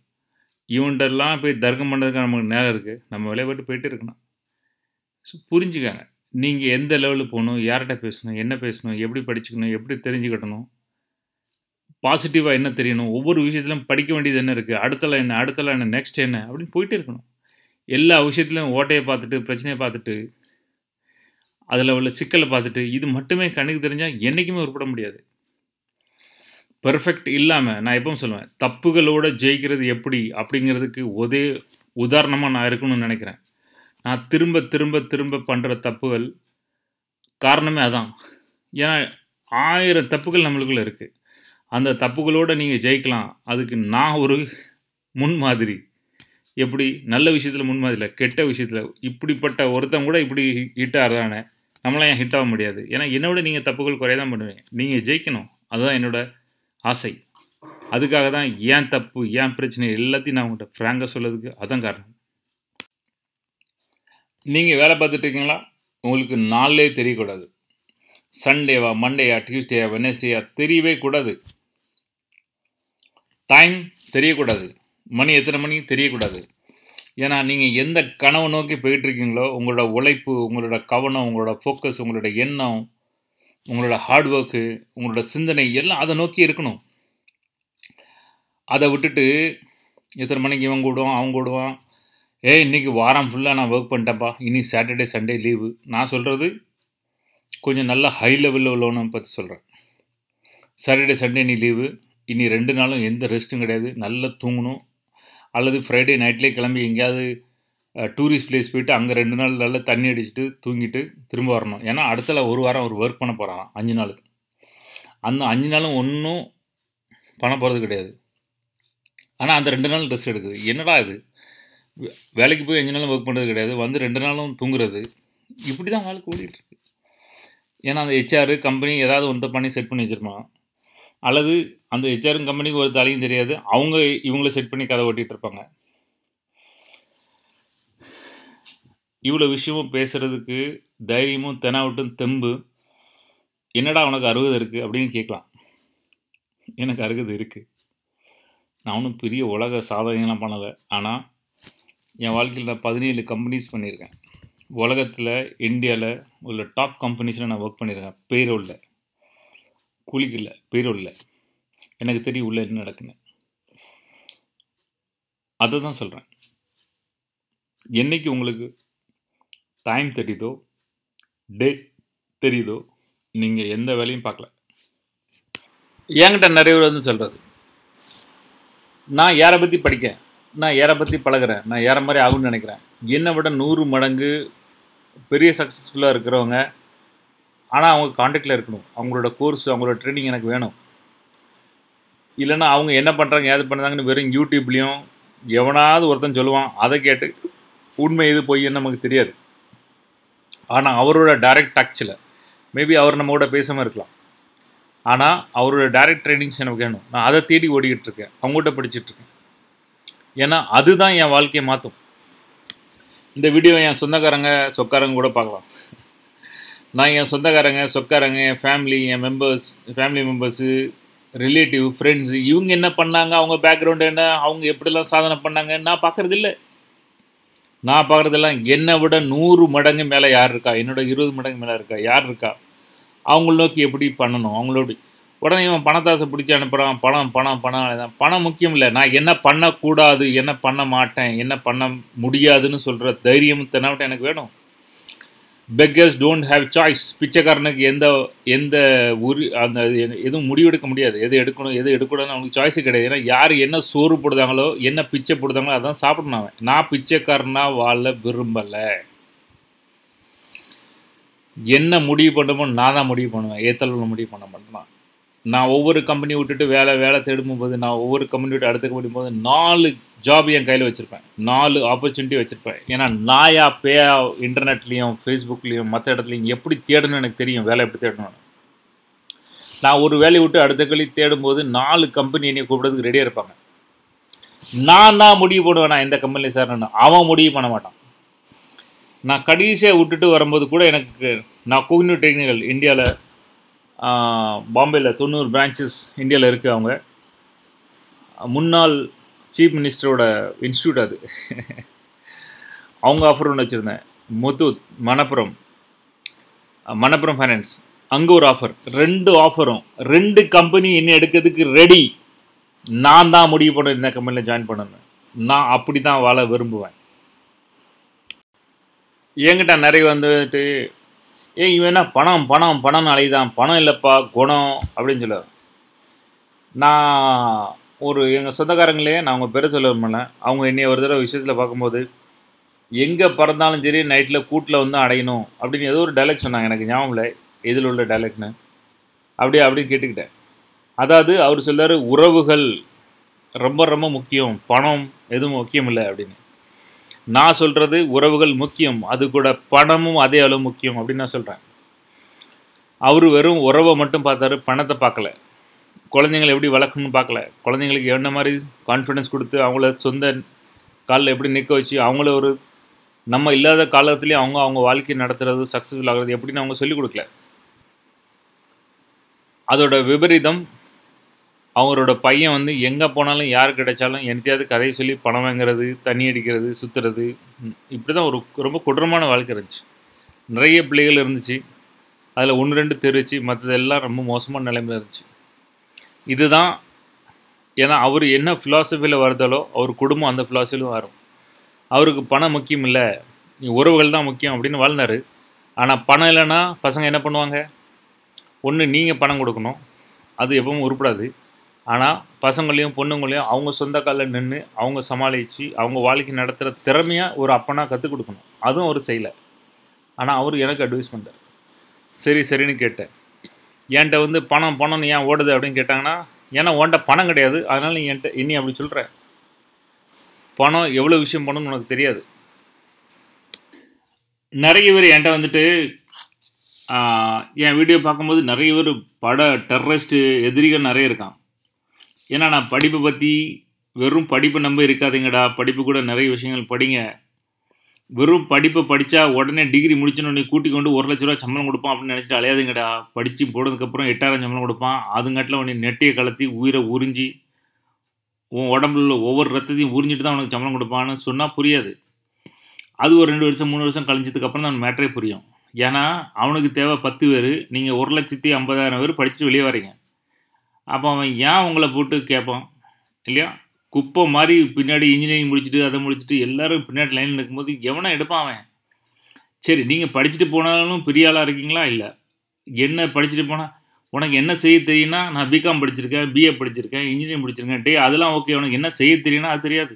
இவன்ட்டெல்லாம் போய் தர்க்கம் பண்ணுறதுக்கு நமக்கு நேரம் இருக்குது நம்ம வேலையை போட்டு போயிட்டு இருக்கணும் ஸோ புரிஞ்சுக்காங்க நீங்கள் எந்த லெவலில் போகணும் யார்கிட்ட பேசணும் என்ன பேசணும் எப்படி படிச்சுக்கணும் எப்படி தெரிஞ்சுக்கிட்டணும் பாசிட்டிவாக என்ன தெரியணும் ஒவ்வொரு விஷயத்துலையும் படிக்க வேண்டியது என்ன இருக்குது அடுத்தல என்ன அடுத்தல என்ன நெக்ஸ்ட் என்ன அப்படின்னு போயிட்டே இருக்கணும் எல்லா விஷயத்துலையும் ஓட்டையை பார்த்துட்டு பிரச்சனையை பார்த்துட்டு அதில் உள்ள சிக்கலை பார்த்துட்டு இது மட்டுமே கண்ணுக்கு தெரிஞ்சால் என்றைக்குமே உருப்பட முடியாது பெர்ஃபெக்ட் இல்லாமல் நான் எப்பவும் சொல்லுவேன் தப்புகளோட ஜெயிக்கிறது எப்படி அப்படிங்கிறதுக்கு ஒரே உதாரணமாக நான் இருக்கணும்னு நினைக்கிறேன் நான் திரும்ப திரும்ப திரும்ப பண்ணுற தப்புகள் காரணமே அதான் ஏன்னா ஆயிரம் தப்புகள் நம்மளுக்குள்ள இருக்குது அந்த தப்புகளோடு நீங்கள் ஜெயிக்கலாம் அதுக்கு நான் ஒரு முன்மாதிரி எப்படி நல்ல விஷயத்தில் முன்மாதிரி இல்லை கெட்ட விஷயத்தில் இப்படிப்பட்ட ஒருத்தன் கூட இப்படி ஹிட் ஆகிறானே நம்மளாம் ஏன் ஹிட் ஆக முடியாது ஏன்னா என்னோட நீங்கள் தப்புகள் குறைய தான் பண்ணுவேன் நீங்கள் ஜெயிக்கணும் அதுதான் என்னோட ஆசை அதுக்காக தான் ஏன் தப்பு ஏன் பிரச்சனை எல்லாத்தையும் நான் உங்கள்கிட்ட ஃப்ராங்காக சொல்லதுக்கு அதான் காரணம் நீங்கள் வேலை பார்த்துட்டு இருக்கீங்களா உங்களுக்கு நாளே தெரியக்கூடாது சண்டேவா மண்டேயா டியூஸ்டேயா வெனஸ்டேயா தெரியவே கூடாது டைம் தெரியக்கூடாது மணி எத்தனை மணி தெரியக்கூடாது ஏன்னா நீங்கள் எந்த கனவை நோக்கி போயிட்டுருக்கீங்களோ உங்களோட உழைப்பு உங்களோட கவனம் உங்களோட ஃபோக்கஸ் உங்களோட எண்ணம் உங்களோட ஹார்ட் ஒர்க்கு உங்களோட சிந்தனை எல்லாம் அதை நோக்கி இருக்கணும் அதை விட்டுட்டு எத்தனை மணிக்கு இவன் கூடுவான் அவன் கூடுவான் ஏ இன்றைக்கி வாரம் ஃபுல்லாக நான் ஒர்க் பண்ணிட்டேன்ப்பா இனி சாட்டர்டே சண்டே லீவு நான் சொல்கிறது கொஞ்சம் நல்ல ஹை லெவலில் உள்ளவனை பற்றி சொல்கிறேன் சாட்டர்டே சண்டே நீ லீவு இனி ரெண்டு நாளும் எந்த ரெஸ்ட்டும் கிடையாது நல்லா தூங்கணும் அல்லது ஃப்ரைடே நைட்லேயே கிளம்பி எங்கேயாவது டூரிஸ்ட் பிளேஸ் போயிட்டு அங்கே ரெண்டு நாள் நல்லா தண்ணி அடிச்சுட்டு தூங்கிட்டு திரும்ப வரணும் ஏன்னா அடுத்தல ஒரு வாரம் அவர் ஒர்க் பண்ண போகிறான் அஞ்சு நாள் அந்த அஞ்சு நாளும் ஒன்றும் பண்ண போகிறது கிடையாது ஆனால் அந்த ரெண்டு நாள் ரெஸ்ட் எடுக்குது என்னடா இது வேலைக்கு போய் அஞ்சு நாளும் ஒர்க் பண்ணுறது கிடையாது வந்து ரெண்டு நாளும் தூங்குறது இப்படி தான் வாழ்க்கை ஓடிட்டுருக்கு ஏன்னா அந்த ஹெச்ஆர் கம்பெனி ஏதாவது ஒன்றை பண்ணி செட் பண்ணி வச்சுருப்பான் அல்லது அந்த ஹெச்ஆரும் கம்பெனிக்கு ஒரு தலையும் தெரியாது அவங்க இவங்கள செட் பண்ணி கதை ஓட்டிகிட்டு இருப்பாங்க இவ்வளோ விஷயமும் பேசுகிறதுக்கு தைரியமும் தெனாவட்டும் தெம்பு என்னடா உனக்கு அறுபது இருக்குது அப்படின்னு கேட்கலாம் எனக்கு அறுபது இருக்குது நான் ஒன்றும் பெரிய உலக சாதனைலாம் பண்ணலை ஆனால் என் வாழ்க்கையில் நான் பதினேழு கம்பெனிஸ் பண்ணியிருக்கேன் உலகத்தில் இந்தியாவில் உள்ள டாப் கம்பெனிஸில் நான் ஒர்க் பண்ணியிருக்கேன் பேரோலில் கூலிக்கு இல்லை பேரோலில் எனக்கு தெரியும் உள்ள என்ன நடக்குன்னு அதை தான் சொல்கிறேன் என்னைக்கு உங்களுக்கு டைம் தெரியுதோ டே தெரியுதோ நீங்கள் எந்த வேலையும் பார்க்கல என்கிட்ட நிறைய பேர் வந்து சொல்கிறது நான் யாரை பற்றி படிக்கேன் நான் யாரை பற்றி பழகிறேன் நான் யாரை மாதிரி ஆகும்னு நினைக்கிறேன் என்னை விட நூறு மடங்கு பெரிய சக்ஸஸ்ஃபுல்லாக இருக்கிறவங்க ஆனால் அவங்க காண்டாக்டில் இருக்கணும் அவங்களோட கோர்ஸ் அவங்களோட ட்ரைனிங் எனக்கு வேணும் இல்லைன்னா அவங்க என்ன பண்ணுறாங்க ஏது பண்ணுறாங்கன்னு வெறும் யூடியூப்லேயும் எவனாவது ஒருத்தன் சொல்லுவான் அதை கேட்டு உண்மை இது பொய்ன்னு நமக்கு தெரியாது ஆனால் அவரோட டைரக்ட் டச்சில் மேபி அவர் நம்ம கூட பேசாமல் இருக்கலாம் ஆனால் அவரோட டைரக்ட் ட்ரைனிங்ஸ் எனக்கு வேணும் நான் அதை தேடி ஓடிக்கிட்டு இருக்கேன் அவங்ககிட்ட படிச்சுட்ருக்கேன் ஏன்னா அதுதான் என் வாழ்க்கையை மாற்றும் இந்த வீடியோ என் சொந்தக்காரங்க சொக்காரங்க கூட பார்க்கலாம் நான் என் சொந்தக்காரங்க சொக்காரங்க என் ஃபேமிலி என் members family members relative friends இவங்க என்ன பண்ணாங்க அவங்க பேக்ரவுண்டு என்ன அவங்க எப்படிலாம் சாதனை பண்ணாங்க நான் பார்க்குறது இல்லை நான் பார்க்குறதெல்லாம் என்னை விட நூறு மடங்கு மேலே யார் இருக்கா என்னோட இருபது மடங்கு மேலே இருக்கா யார் இருக்கா அவங்கள நோக்கி எப்படி பண்ணணும் அவங்களோட உடனே இவன் பணத்தாசை பிடிச்சி அனுப்புகிறான் பணம் பணம் பணம் தான் பணம் முக்கியம் இல்லை நான் என்ன பண்ணக்கூடாது என்ன பண்ண மாட்டேன் என்ன பண்ண முடியாதுன்னு சொல்கிற தைரியம் தென்னாவட்டம் எனக்கு வேணும் பெக்கர்ஸ் டோன்ட் ஹேவ் சாய்ஸ் பிச்சைக்காரனுக்கு எந்த எந்த உரி அந்த எதுவும் முடிவெடுக்க முடியாது எது எடுக்கணும் எது எடுக்கணும்னு அவனுக்கு சாய்ஸு கிடையாது ஏன்னா யார் என்ன சோறு போடுதாங்களோ என்ன பிச்சை போடுதாங்களோ அதான் சாப்பிடணும் அவன் நான் பிச்சைக்காரனாக வாழ விரும்பலை என்ன முடிவு பண்ணுமோ நான் தான் முடிவு பண்ணுவேன் ஏத்தளவில் முடிவு பண்ண மாட்டேன் நான் ஒவ்வொரு கம்பெனி விட்டுட்டு வேலை வேலை தேடும் போது நான் ஒவ்வொரு கம்பெனி விட்டு அடுத்த கம்பெனி போது நாலு ஜாப் என் கையில் வச்சுருப்பேன் நாலு ஆப்பர்ச்சுனிட்டி வச்சுருப்பேன் ஏன்னா நாயா பேயா இன்டர்நெட்லேயும் ஃபேஸ்புக்லேயும் மற்ற இடத்துலையும் எப்படி தேடணும்னு எனக்கு தெரியும் வேலை எப்படி தேடணும் நான் ஒரு வேலையை விட்டு அடுத்த கழி தேடும்போது நாலு கம்பெனி என்னை கூப்பிடுறதுக்கு ரெடியாக இருப்பாங்க நான் தான் முடிவு பண்ணுவேன் நான் எந்த கம்பெனியில் சேரணும்னு அவன் முடிவு பண்ண மாட்டான் நான் கடைசியாக விட்டுட்டு வரும்போது கூட எனக்கு நான் கோகினோ டெக்னிக்கல் இந்தியாவில் பாம்பேயில் தொண்ணூறு பிரான்ச்சஸ் இந்தியாவில் இருக்குது அவங்க முன்னாள் சீஃப் மினிஸ்டரோட இன்ஸ்டியூட் அது அவங்க ஆஃபர் ஒன்று வச்சுருந்தேன் முத்தூத் மணப்புரம் மணப்புரம் ஃபைனான்ஸ் அங்கே ஒரு ஆஃபர் ரெண்டு ஆஃபரும் ரெண்டு கம்பெனி என்ன எடுக்கிறதுக்கு ரெடி நான் தான் முடிவு பண்ண இந்த கம்பெனியில் ஜாயின் பண்ணணும் நான் அப்படி தான் வாழ விரும்புவேன் என்கிட்ட நிறைய வந்துட்டு ஏ இவன் என்ன பணம் பணம் பணம் அலைதான் பணம் இல்லைப்பா குணம் அப்படின்னு சொல்லுவார் நான் ஒரு எங்கள் சொந்தக்காரங்களே நான் அவங்க பேரை சொல்ல விரும்பல அவங்க என்னைய ஒரு தடவை விஷயத்தில் பார்க்கும்போது எங்கே பிறந்தாலும் சரி நைட்டில் கூட்டில் வந்து அடையணும் அப்படின்னு ஏதோ ஒரு டைலாக் சொன்னாங்க எனக்கு ஞாபகம் இல்லை எதில் உள்ள டைலாக்னு அப்படியே அப்படின்னு கேட்டுக்கிட்டேன் அதாவது அவர் சொல்றாரு உறவுகள் ரொம்ப ரொம்ப முக்கியம் பணம் எதுவும் முக்கியம் இல்லை அப்படின்னு நான் சொல்கிறது உறவுகள் முக்கியம் அது கூட பணமும் அதே அளவு முக்கியம் அப்படின்னு நான் சொல்கிறேன் அவர் வெறும் உறவை மட்டும் பார்த்தாரு பணத்தை பார்க்கல குழந்தைங்களை எப்படி வளர்க்கணும்னு பார்க்கல குழந்தைங்களுக்கு என்ன மாதிரி கான்ஃபிடன்ஸ் கொடுத்து அவங்கள சொந்த காலில் எப்படி நிற்க வச்சு அவங்கள ஒரு நம்ம இல்லாத காலத்துலேயே அவங்க அவங்க வாழ்க்கை நடத்துறது சக்ஸஸ்ஃபுல் ஆகிறது எப்படின்னு அவங்க சொல்லிக் கொடுக்கல அதோட விபரீதம் அவங்களோட பையன் வந்து எங்கே போனாலும் யார் கிடைச்சாலும் எனத்தையாவது கதையை சொல்லி பணம் வாங்குறது தண்ணி அடிக்கிறது சுற்றுறது இப்படி தான் ஒரு ரொம்ப கொடூரமான வாழ்க்கை இருந்துச்சு நிறைய பிள்ளைகள் இருந்துச்சு அதில் ஒன்று ரெண்டு தெரிச்சு மற்றதெல்லாம் ரொம்ப மோசமான நிலைமையில் இருந்துச்சு இதுதான் ஏன்னா அவர் என்ன ஃபிலாசபியில் வருதாலோ அவர் குடும்பம் அந்த ஃபிலாசபிலும் வரும் அவருக்கு பணம் முக்கியம் இல்லை உறவுகள் தான் முக்கியம் அப்படின்னு வாழ்ந்தார் ஆனால் பணம் இல்லைன்னா பசங்க என்ன பண்ணுவாங்க ஒன்று நீங்கள் பணம் கொடுக்கணும் அது எப்பவும் உருப்படாது ஆனால் பசங்களையும் பொண்ணுங்களையும் அவங்க சொந்த காலில் நின்று அவங்க சமாளித்து அவங்க வாழ்க்கை நடத்துகிற திறமையாக ஒரு அப்பனாக கற்றுக் கொடுக்கணும் அதுவும் அவர் செய்யலை ஆனால் அவர் எனக்கு அட்வைஸ் பண்ணார் சரி சரின்னு கேட்டேன் என்கிட்ட வந்து பணம் பணம் ஏன் ஓடுது அப்படின்னு கேட்டாங்கன்னா ஏன்னா உன்கிட்ட பணம் கிடையாது அதனால் நீ என்கிட்ட இனி அப்படி சொல்கிற பணம் எவ்வளோ விஷயம் பண்ணணும்னு உனக்கு தெரியாது நிறைய பேர் என்கிட்ட வந்துட்டு என் வீடியோ பார்க்கும்போது நிறைய பேர் பட டெரரிஸ்ட்டு எதிரிகள் நிறைய இருக்கான் ஏன்னா நான் படிப்பை பற்றி வெறும் படிப்பை நம்ப இருக்காதுங்கடா படிப்பு கூட நிறைய விஷயங்கள் படிங்க வெறும் படிப்பை படித்தா உடனே டிகிரி முடிச்சோன்னு கூட்டி கொண்டு ஒரு லட்ச ரூபா சம்பளம் கொடுப்பான் அப்படின்னு நினச்சிட்டு அலையாதுங்கடா படித்து போனதுக்கப்புறம் எட்டாயிரம் சம்பளம் கொடுப்பான் அதுங்காட்டில் உன்னை நெட்டையை கலத்தி உயிரை உறிஞ்சி உன் உடம்புல ஒவ்வொரு ரத்தத்தையும் உறிஞ்சிட்டு தான் உனக்கு சம்பளம் கொடுப்பான்னு சொன்னால் புரியாது அது ஒரு ரெண்டு வருஷம் மூணு வருஷம் கழிஞ்சதுக்கப்புறம் தான் மேட்டரே புரியும் ஏன்னா அவனுக்கு தேவை பத்து பேர் நீங்கள் ஒரு லட்சத்தி ஐம்பதாயிரம் பேர் படிச்சுட்டு வெளியே வரீங்க அப்போ அவன் ஏன் உங்களை போட்டு கேட்பான் இல்லையா குப்பை மாதிரி பின்னாடி இன்ஜினியரிங் முடிச்சுட்டு அதை முடிச்சுட்டு எல்லோரும் பின்னாடி லைனில் இருக்கும்போது எவனை எடுப்பான் அவன் சரி நீங்கள் படிச்சுட்டு போனாலும் பெரிய ஆளாக இருக்கீங்களா இல்லை என்ன படிச்சுட்டு போனால் உனக்கு என்ன செய்ய தெரியும்னா நான் பிகாம் படிச்சிருக்கேன் பிஏ படிச்சிருக்கேன் இன்ஜினியரிங் படிச்சிருக்கேன் டே அதெல்லாம் ஓகே உனக்கு என்ன செய்ய தெரியும்னா அது தெரியாது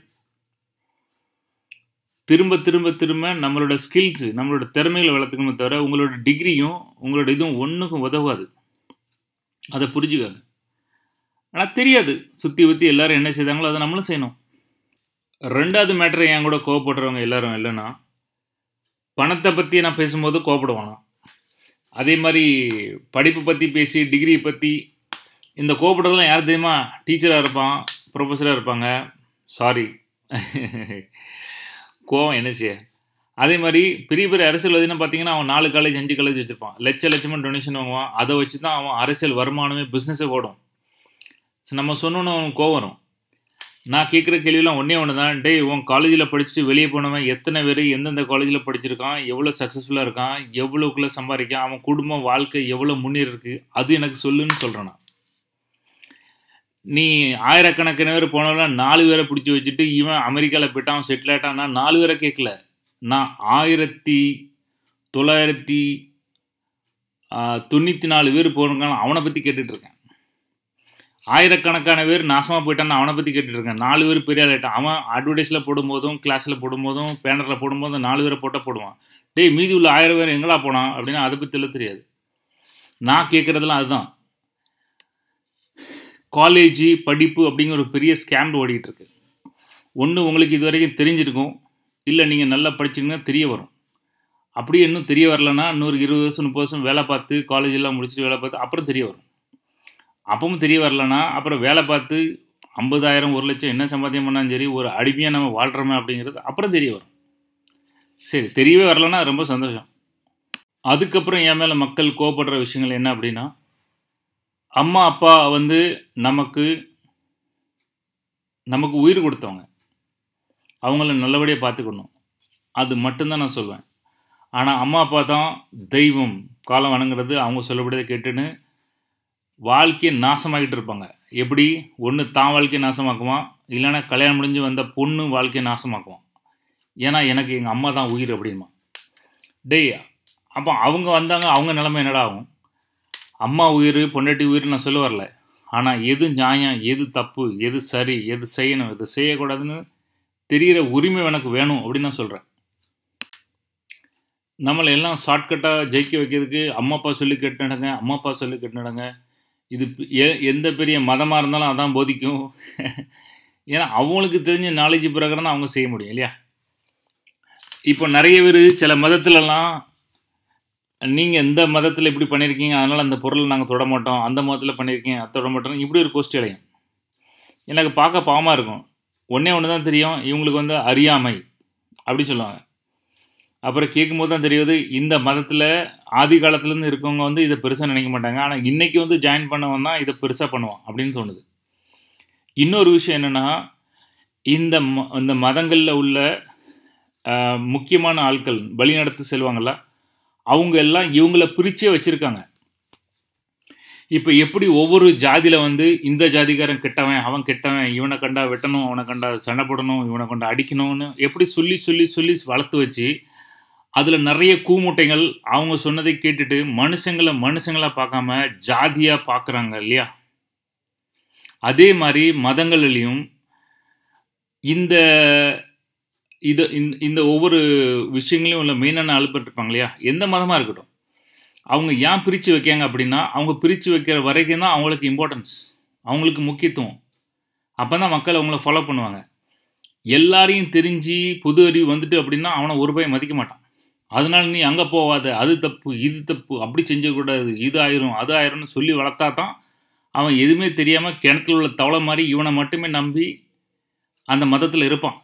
திரும்ப திரும்ப திரும்ப நம்மளோட ஸ்கில்ஸு நம்மளோட திறமைகளை வளர்த்துக்கணுமே தவிர உங்களோட டிகிரியும் உங்களோட இதுவும் ஒன்றுக்கும் உதவாது அதை புரிஞ்சுக்காது ஆனால் தெரியாது சுற்றி ஊற்றி எல்லோரும் என்ன செய்தாங்களோ அதை நம்மளும் செய்யணும் ரெண்டாவது மேட்ரு என் கூட கோவப்படுறவங்க எல்லாரும் இல்லைன்னா பணத்தை பற்றி நான் பேசும்போது கோவப்படுவானா அதே மாதிரி படிப்பு பற்றி பேசி டிகிரி பற்றி இந்த கோவப்படுறதுலாம் யார் தெரியுமா டீச்சராக இருப்பான் ப்ரொஃபஸராக இருப்பாங்க சாரி கோவம் என்ன செய்ய அதே மாதிரி பெரிய பெரிய அரசியல்வாதினா பார்த்தீங்கன்னா அவன் நாலு காலேஜ் அஞ்சு காலேஜ் வச்சுருப்பான் லட்ச லட்சமாக டொனேஷன் வாங்குவான் அதை வச்சு தான் அவன் அரசியல் வருமானமே பிஸ்னஸே ஓடும் நம்ம சொன்னோன்னு அவனுக்கு கோவம் வரும் நான் கேட்குற கேள்வியெல்லாம் ஒன்றே ஒன்று தான் டே உன் காலேஜில் படிச்சுட்டு வெளியே போனவன் எத்தனை பேர் எந்தெந்த காலேஜில் படிச்சிருக்கான் எவ்வளோ சக்ஸஸ்ஃபுல்லாக இருக்கான் எவ்வளோக்குள்ளே சம்பாதிக்கான் அவன் குடும்பம் வாழ்க்கை எவ்வளோ முன்னேறி இருக்கு அது எனக்கு சொல்லுன்னு சொல்கிறேன் நான் நீ ஆயிரக்கணக்கான பேர் போனவெல்லாம் நாலு பேரை பிடிச்சி வச்சுட்டு இவன் அமெரிக்காவில் போயிட்டான் அவன் செட்டில் ஆகிட்டான் நான் நாலு பேரை கேட்கல நான் ஆயிரத்தி தொள்ளாயிரத்தி தொண்ணூற்றி நாலு பேர் போயிருக்கான் அவனை பற்றி கேட்டுட்ருக்கேன் ஆயிரக்கணக்கான பேர் நாசமாக போயிட்டான்னு அவனை பற்றி கேட்டுட்ருக்கேன் நாலு பேர் பெரிய ஆகிட்டான் அவன் அட்வர்டைஸில் போடும்போதும் கிளாஸில் போடும்போதும் பேனரில் போடும்போதும் நாலு பேரை போட்டால் போடுவான் டேய் மீதி உள்ள ஆயிரம் பேர் எங்கடா போனான் அப்படின்னா அதை பற்றிலாம் தெரியாது நான் கேட்குறதுலாம் அதுதான் காலேஜ் படிப்பு அப்படிங்கிற ஒரு பெரிய ஸ்கேம் ஓடிக்கிட்டு இருக்கு ஒன்று உங்களுக்கு இது வரைக்கும் தெரிஞ்சிருக்கும் இல்லை நீங்கள் நல்லா படிச்சிங்கன்னா தெரிய வரும் அப்படியே இன்னும் தெரிய வரலன்னா இன்னொரு இருபது வருஷம் முப்பது வருஷம் வேலை பார்த்து காலேஜெல்லாம் முடிச்சுட்டு வேலை பார்த்து அப்புறம் தெரிய வரும் அப்பவும் தெரிய வரலன்னா அப்புறம் வேலை பார்த்து ஐம்பதாயிரம் ஒரு லட்சம் என்ன சம்பாத்தியம் பண்ணாலும் சரி ஒரு அடிமையாக நம்ம வாழ்கிறோமே அப்படிங்கிறது அப்புறம் தெரிய வரும் சரி தெரியவே வரலன்னா ரொம்ப சந்தோஷம் அதுக்கப்புறம் என் மேலே மக்கள் கோவப்படுற விஷயங்கள் என்ன அப்படின்னா அம்மா அப்பா வந்து நமக்கு நமக்கு உயிர் கொடுத்தவங்க அவங்கள நல்லபடியாக பார்த்துக்கணும் அது மட்டும்தான் நான் சொல்வேன் ஆனால் அம்மா அப்பா தான் தெய்வம் காலம் வணங்குறது அவங்க சொல்லப்படியதை கேட்டுன்னு வாழ்க்கையை நாசமாக்கிட்டு இருப்பாங்க எப்படி ஒன்று தான் வாழ்க்கையை நாசமாக்குவான் இல்லைன்னா கல்யாணம் முடிஞ்சு வந்த பொண்ணு வாழ்க்கையை நாசமாக்குவான் ஏன்னா எனக்கு எங்கள் அம்மா தான் உயிர் அப்படிமா டேய் அப்போ அவங்க வந்தாங்க அவங்க நிலைமை என்னடா ஆகும் அம்மா உயிர் பொண்டாட்டி உயிர் நான் சொல்ல வரல ஆனால் எது நியாயம் எது தப்பு எது சரி எது செய்யணும் எது செய்யக்கூடாதுன்னு தெரிகிற உரிமை எனக்கு வேணும் அப்படின்னு நான் சொல்கிறேன் நம்மளை எல்லாம் ஷார்ட்கட்டாக ஜெயிக்க வைக்கிறதுக்கு அம்மா அப்பா சொல்லி கேட்டு நடங்க அம்மா அப்பா சொல்லி கேட்டு நடங்க இது பி- எ- எந்த பெரிய மதமாக இருந்தாலும் அதான் போதிக்கும் ஏன்னா அவங்களுக்கு தெரிஞ்ச நாலேஜ் பிரகாரம் தான் அவங்க செய்ய முடியும் இல்லையா இப்போ நிறைய பேர் சில மதத்துலலாம் நீங்கள் எந்த மதத்தில் இப்படி பண்ணியிருக்கீங்க அதனால் அந்த பொருளை நாங்கள் தொட மாட்டோம் அந்த மதத்தில் பண்ணியிருக்கீங்க அது தொட மாட்டோம் இப்படி ஒரு கோஷ்டி அலையும் எனக்கு பார்க்க பாவமாக இருக்கும் ஒன்றே ஒன்று தான் தெரியும் இவங்களுக்கு வந்து அறியாமை அப்படின்னு சொல்லுவாங்க அப்புறம் கேட்கும்போது தான் தெரியுது இந்த மதத்தில் ஆதி காலத்துலேருந்து இருக்கவங்க வந்து இதை பெருசாக நினைக்க மாட்டாங்க ஆனால் இன்னைக்கு வந்து ஜாயின் பண்ணவன் தான் இதை பெருசாக பண்ணுவான் அப்படின்னு தோணுது இன்னொரு விஷயம் என்னென்னா இந்த ம இந்த மதங்களில் உள்ள ஆஹ், முக்கியமான ஆட்கள் வழிநடத்தி செல்வாங்கள்ல அவங்க எல்லாம் இவங்கள பிரிச்சே வச்சுருக்காங்க இப்போ எப்படி ஒவ்வொரு ஜாதியில் வந்து இந்த ஜாதிக்காரன் கெட்டவன் அவன் கெட்டவன் இவனை கண்டா வெட்டணும் அவனை கண்டா சண்டை போடணும் இவனை கண்டா அடிக்கணும்னு எப்படி சொல்லி சொல்லி சொல்லி வளர்த்து வச்சு அதில் நிறைய கூமுட்டைகள் அவங்க சொன்னதை கேட்டுட்டு மனுஷங்களை மனுஷங்களா பார்க்காம ஜாதியாக பார்க்குறாங்க இல்லையா அதே மாதிரி மதங்கள்லையும் இந்த இது இந்த- இந்த ஒவ்வொரு விஷயங்களையும் உள்ள மெயினான அழுப்பட்டிருப்பாங்க இல்லையா எந்த மதமாக இருக்கட்டும் அவங்க ஏன் பிரித்து வைக்காங்க அப்படின்னா அவங்க பிரித்து வைக்கிற வரைக்கும் தான் அவங்களுக்கு இம்பார்ட்டன்ஸ் அவங்களுக்கு முக்கியத்துவம் அப்போ தான் மக்கள் அவங்கள ஃபாலோ பண்ணுவாங்க எல்லாரையும் தெரிஞ்சு புது அறிவு வந்துட்டு அப்படின்னா அவனை ஒரு பையன் மதிக்க மாட்டான் அதனால நீ அங்கே போகாத அது தப்பு இது தப்பு அப்படி செஞ்சக்கூடாது இது ஆயிரும் அது ஆயிரும்னு சொல்லி வளர்த்தா தான் அவன் எதுவுமே தெரியாமல் கிணத்துல உள்ள தவளை மாதிரி இவனை மட்டுமே நம்பி அந்த மதத்தில் இருப்பான்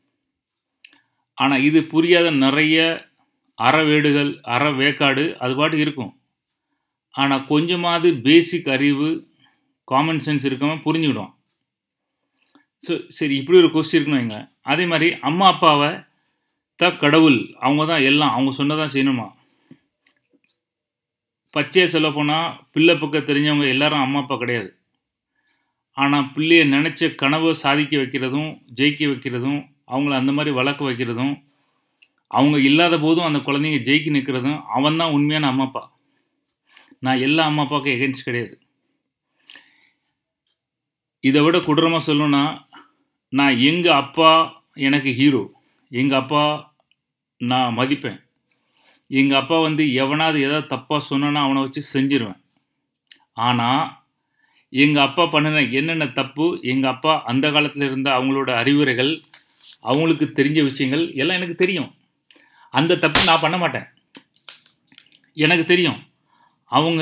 ஆனால் இது புரியாத நிறைய அறவேடுகள் அற வேக்காடு அது பாட்டு இருக்கும் ஆனால் கொஞ்சமாவது பேசிக் அறிவு காமன் சென்ஸ் இருக்கவன் புரிஞ்சுக்கிடுவான் ஸோ சரி இப்படி ஒரு கொஸ்டின் இருக்குன்னு வைங்க அதே மாதிரி அம்மா அப்பாவை தான் கடவுள் அவங்க தான் எல்லாம் அவங்க சொன்னதான் செய்யணுமா பச்சையை சொல்ல போனால் பிள்ளை பக்கம் தெரிஞ்சவங்க எல்லாரும் அம்மா அப்பா கிடையாது ஆனால் பிள்ளைய நினச்ச கனவை சாதிக்க வைக்கிறதும் ஜெயிக்க வைக்கிறதும் அவங்கள அந்த மாதிரி வளர்க்க வைக்கிறதும் அவங்க இல்லாத போதும் அந்த குழந்தைங்க ஜெயிக்க நிற்கிறதும் அவன் தான் உண்மையான அம்மா அப்பா நான் எல்லா அம்மா அப்பாவுக்கும் எகென்ஸ்ட் கிடையாது இதை விட கொடூரமாக சொல்லணும்னா நான் எங்கள் அப்பா எனக்கு ஹீரோ எங்கள் அப்பா நான் மதிப்பேன் எங்கள் அப்பா வந்து எவனாவது ஏதாவது தப்பாக சொன்னானா அவனை வச்சு செஞ்சிருவேன் ஆனால் எங்கள் அப்பா பண்ணின என்னென்ன தப்பு எங்கள் அப்பா அந்த காலத்தில் இருந்த அவங்களோட அறிவுரைகள் அவங்களுக்கு தெரிஞ்ச விஷயங்கள் எல்லாம் எனக்கு தெரியும் அந்த தப்பு நான் பண்ண மாட்டேன் எனக்கு தெரியும் அவங்க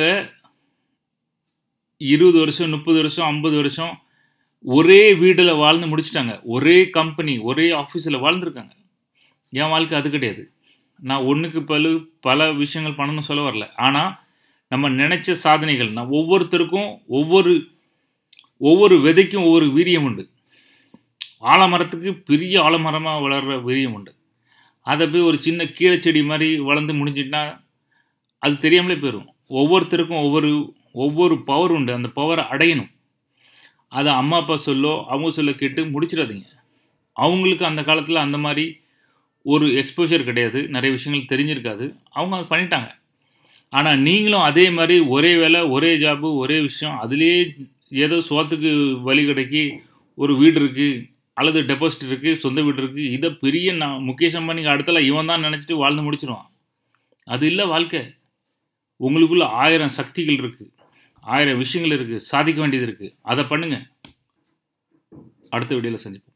இருபது வருஷம் முப்பது வருஷம் ஐம்பது வருஷம் ஒரே வீட்டில் வாழ்ந்து முடிச்சிட்டாங்க ஒரே கம்பெனி ஒரே ஆஃபீஸில் வாழ்ந்துருக்காங்க என் வாழ்க்கை அது கிடையாது நான் ஒன்றுக்கு பல பல விஷயங்கள் பண்ணணும்னு சொல்ல வரல ஆனால் நம்ம நினைச்ச சாதனைகள் நான் ஒவ்வொருத்தருக்கும் ஒவ்வொரு ஒவ்வொரு விதைக்கும் ஒவ்வொரு வீரியம் உண்டு ஆலமரத்துக்கு பெரிய ஆலமரமாக வளர்கிற வீரியம் உண்டு அதை போய் ஒரு சின்ன கீரை செடி மாதிரி வளர்ந்து முடிஞ்சிட்டுனா அது தெரியாமலே போயிடும் ஒவ்வொருத்தருக்கும் ஒவ்வொரு ஒவ்வொரு பவர் உண்டு அந்த பவரை அடையணும் அதை அம்மா அப்பா சொல்லோ அவங்க சொல்ல கேட்டு முடிச்சிடாதீங்க அவங்களுக்கு அந்த காலத்தில் அந்த மாதிரி ஒரு எக்ஸ்போஷர் கிடையாது நிறைய விஷயங்கள் தெரிஞ்சிருக்காது அவங்க அதை பண்ணிட்டாங்க ஆனால் நீங்களும் அதே மாதிரி ஒரே வேலை ஒரே ஜாபு ஒரே விஷயம் அதுலேயே ஏதோ சோத்துக்கு வழி கிடைக்கி ஒரு வீடு இருக்குது அல்லது டெபாசிட் இருக்குது சொந்த வீடு இருக்குது இதை பெரிய நான் முகேஷ் அம்பானிக்கு அடுத்தல இவன் தான் நினச்சிட்டு வாழ்ந்து முடிச்சிருவான் அது இல்லை வாழ்க்கை உங்களுக்குள்ள ஆயிரம் சக்திகள் இருக்குது ஆயிரம் விஷயங்கள் இருக்குது சாதிக்க வேண்டியது இருக்குது அதை பண்ணுங்கள் அடுத்த வீடியோவில் சந்திப்போம்